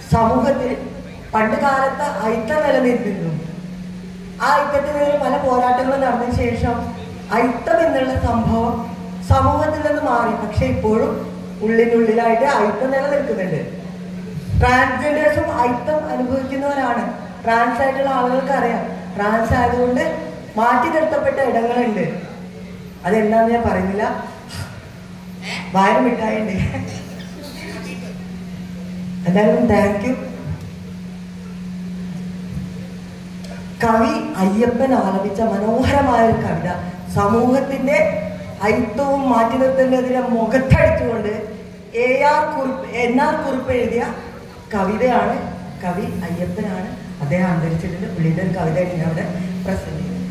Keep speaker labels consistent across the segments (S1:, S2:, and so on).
S1: സമൂഹത്തിൽ പണ്ട് കാലത്ത് ഐക്യം നിലനിന്നിരുന്നു ആ ഐക്യത്തിനെതിരെ പല പോരാട്ടങ്ങളും നടന്നതിന് ശേഷം ഐക്യം എന്നുള്ള സംഭവം സമൂഹത്തിൽ നിന്ന് മാറി പക്ഷെ ഇപ്പോഴും ഉള്ളിനുള്ളിലായിട്ട് ഐക്യം നിലനിൽക്കുന്നുണ്ട് ട്രാൻസ്ജെൻഡേഴ്സും ഐക്യം അനുഭവിക്കുന്നവരാണ് ട്രാൻസ് ആയിട്ടുള്ള ആളുകൾക്ക് അറിയാം ട്രാൻസ് ആയതുകൊണ്ട് മാറ്റി നിർത്തപ്പെട്ട ഇടങ്ങളുണ്ട് അതെന്താന്ന് ഞാൻ പറയുന്നില്ല വാരം മിഠായിണ്ട് എന്തായാലും താങ്ക് യു കവി അയ്യപ്പൻ ആലപിച്ച മനോഹരമായ ഒരു കവിത സമൂഹത്തിന്റെ ഐക്യവും മാറ്റി നിർത്തുന്നതിനെ മുഖത്തടിച്ചുകൊണ്ട് A R Kurup N R Kurup എഴുതിയ കവിതയാണ് കവി അയ്യപ്പനാണ് അദ്ദേഹം അന്തരിച്ചിട്ടുണ്ട് പുള്ളിയുടെ ഒരു കവിത ഞാൻ അവിടെ പ്രസന്റ് ചെയ്യുന്നത്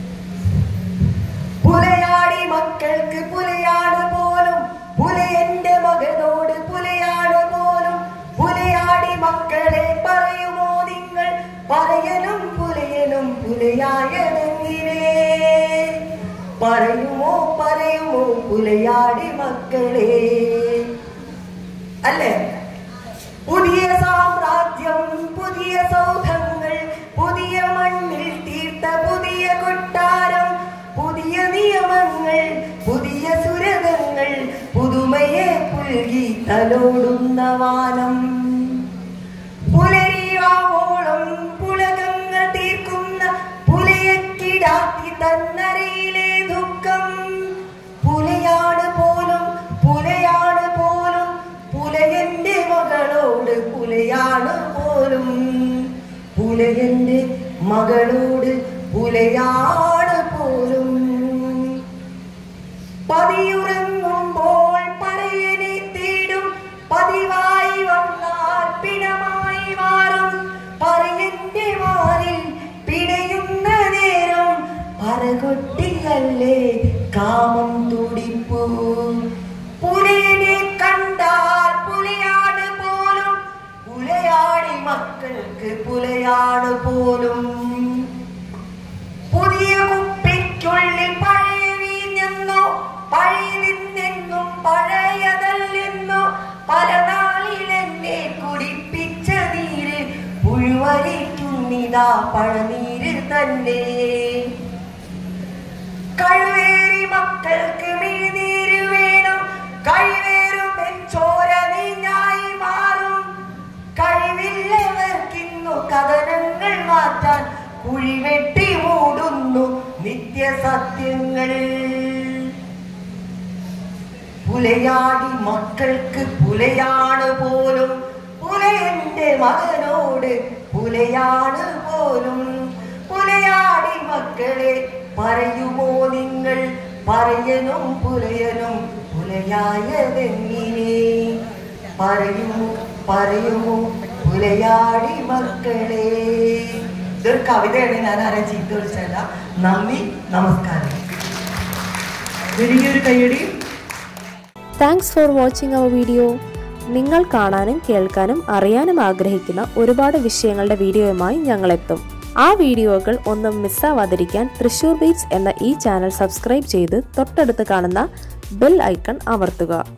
S1: പുലയാടി മക്കൾക്ക് പുലയാണ് പോലും പുലയന്റെ മകനോട് പുലയാണ് പോലും പുലയാടി മക്കളെ പറയുമോ നിങ്ങൾ പറയലും പുലയനും പുലയായതെങ്ങിനെ പറയുമോ പറയുമോ പുലയാടി മക്കളെ അല്ലേ പുതിയ സാമ്രാജ്യം പുതിയ സൗധങ്ങൾ പുതിയ മണ്ണിൽ തീർത്ത പുതിയ കൊട്ടാരം പുതിയ നിയമങ്ങൾ പുതിയ സുരതങ്ങൾ പുതുമയെ പുൽകി തലോടുന്ന വാനം പുലരിയാവോളം പുളകങ്ങൾ തീർക്കുന്ന പുലയക്കിടാത്തി തന്നരയിലെ ദുഃഖം പുലയാണ് പോലും പുലയാണ് പോലും പുലയന്റെ മകളോട് പുലയാണ് പോലും പുലയന്റെ മകളോട് പുലയാണ് പോലും പതിയുറങ്ങുമ്പോൾ പറയനെ തേടും പതിവായി വന്നാൽ പിണമായി മാറും പറയന്റെ മാറിൽ പിടയുന്ന നേരം പറകൊട്ടിയല്ലേ കാമം തുടിപ്പൂ പുലയനെ കണ്ടാൽ പുലയാണ് പോലും പുലയാടി മക്കൾക്ക് പുലയാണ് പോലും പുതിയ കുപ്പിക്കുള്ളിൽ പഴയ വീഞ്ഞെന്നോ പഴയ നിന്നെന്നും പഴയതല്ലെന്നോ പല നാളിൽ എന്നെ കുടിപ്പിച്ച നീര് പുഴുവരിക്കുന്നിതാ പഴനീര് തന്നെ കഴിവേറി മക്കൾക്ക് മിഴിനീര് വേണം കഴിവേറും ചോര നീഞ്ഞായി മാറും കഴിവില്ലവർക്കിന്നു കഥനങ്ങൾ മാറ്റാൻ കുഴിവെട്ടി മൂടുന്നു നിത്യസത്യങ്ങൾ പുലയാടി മക്കൾക്ക് പുലയാണ് പോലും പുലയന്റെ മകനോട് പുലയാണ് പോലും പുലയാടി മക്കളെ പറയുമോ നിങ്ങൾ പറയനും പുലയനും പുലയായതെങ്ങിനെ പറയുമോ പറയുമോ പുലയാടി മക്കളെ ഇതൊരു കവിതയാണ് ഞാൻ ആരെ ചീത്ത വിളിച്ചല്ല നന്ദി നമസ്കാരം വലിയൊരു കൈയടി
S2: thanks for watching our video നിങ്ങൾ കാണാനും കേൾക്കാനും അറിയാനും ആഗ്രഹിക്കുന്ന ഒരുപാട് വിഷയങ്ങളുടെ വീഡിയോയുമായി ഞങ്ങളെത്തും ആ വീഡിയോകൾ ഒന്നും മിസ്സാവാതിരിക്കാൻ തൃശൂർ ബീറ്റ്സ് എന്ന ഈ ചാനൽ സബ്സ്ക്രൈബ് ചെയ്ത് തൊട്ടടുത്ത് കാണുന്ന ബെൽ ഐക്കൺ അമർത്തുക